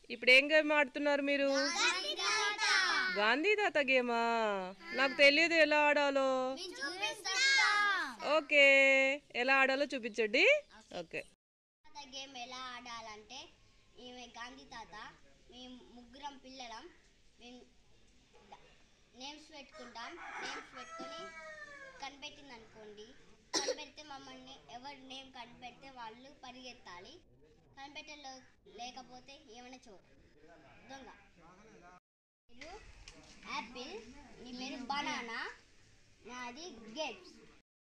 ఇప్పుడు ఏం గేమ్ ఆడుతున్నారు మీరు గాంధీ తాత గేమా నాకు తెలియదు ఎలా ఆడాలో ఓకే ఎలా ఆడాలో చూపించండి ఓకే తాత గేమ్ ఎలా ఆడాలంటే ఈమె గాంధీ తాత మేము ముగ్గురం పిల్లలం మేము నేమ్స్ పెట్టుకుంటాం నేమ్స్ పెట్టుకొని కనిపెట్టింది అనుకోండి కనిపెడితే మమ్మల్ని ఎవరు నేమ్ కనిపెడితే వాళ్ళు పరిగెత్తాలి కనిపెట్టే లేకపోతే ఏమైనా చోటు దొంగ మీరు యాపిల్ నీ పేరు బనానా నాది గేమ్స్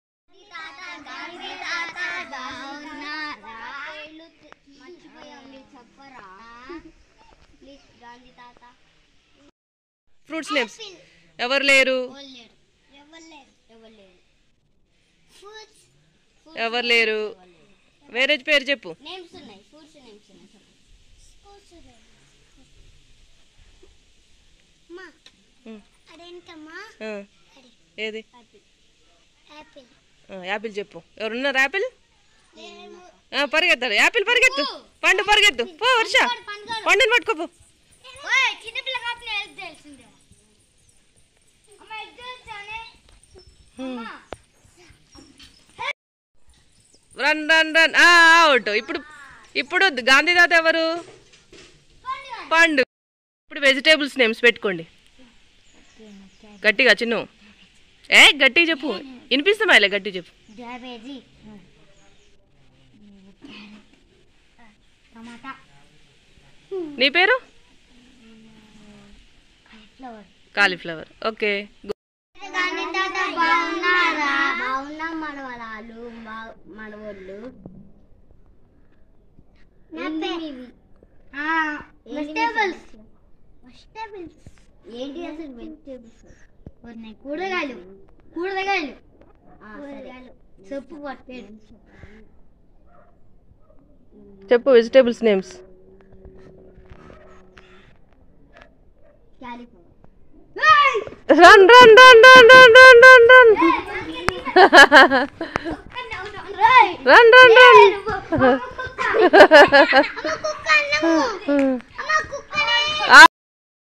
మర్చిపోయాం మీరు చెప్పరా ప్లీజ్ గాంధీ తాత ఫ్రూట్స్ నేమ్స్ ఎవరు లేరు ఎవరు లేరు ఎవరు లేరు ఎవరు లేరు ఫ్రూట్స్ ఎవరు లేరు వేరే పేరు చెప్పు నేమ్స్ ఉన్నాయి ఫ్రూట్స్ నేమ్స్ ఉన్నాయి చెప్పు ఫ్రూట్స్ మా ఉమ్, అదేంటమ్మా ఆ, ఏది యాపిల్ యాపిల్ ఆ, యాపిల్ చెప్పు ఎవరున్నారు యాపిల్ ఆ, పరిగెత్తాడు యాపిల్ పరిగెత్తు పండు పరిగెత్తు పో వర్ష పండుని పట్టుకోపో చిన్నపిల్ల కాపులే హెల్ప్ తెలిసిందే అమ్మ హెల్ప్ తెలుసానే రన్ రన్ రన్ ఆ, అవుట్ ఇప్పుడు ఇప్పుడు గాంధీ తాత ఎవరు పండు ఇప్పుడు వెజిటేబుల్స్ నేమ్స్ పెట్టుకోండి గట్టిగా చిన్ను ఏ గట్టిగా చెప్పు వినిపిస్తామా ఇలా గట్టిగా చెప్పు క్యాబేజీ టమాటా నీ పేరు ఫ్లవర్ కాలీఫ్లవర్ ఓకే బాగున్నారా బాగున్నాం మనవరాలు మనవళ్ళు వెజిటేబుల్స్ వెజిటేబుల్స్ ఏంటి అసలు వెజిటేబుల్స్ ఉన్నాయి కూరగాయలు కూరగాయలు కూరగాయలు చెప్పు పట్టేడు చెప్పు vegetables names cauliflower run run run run run run run run run run run కుక్క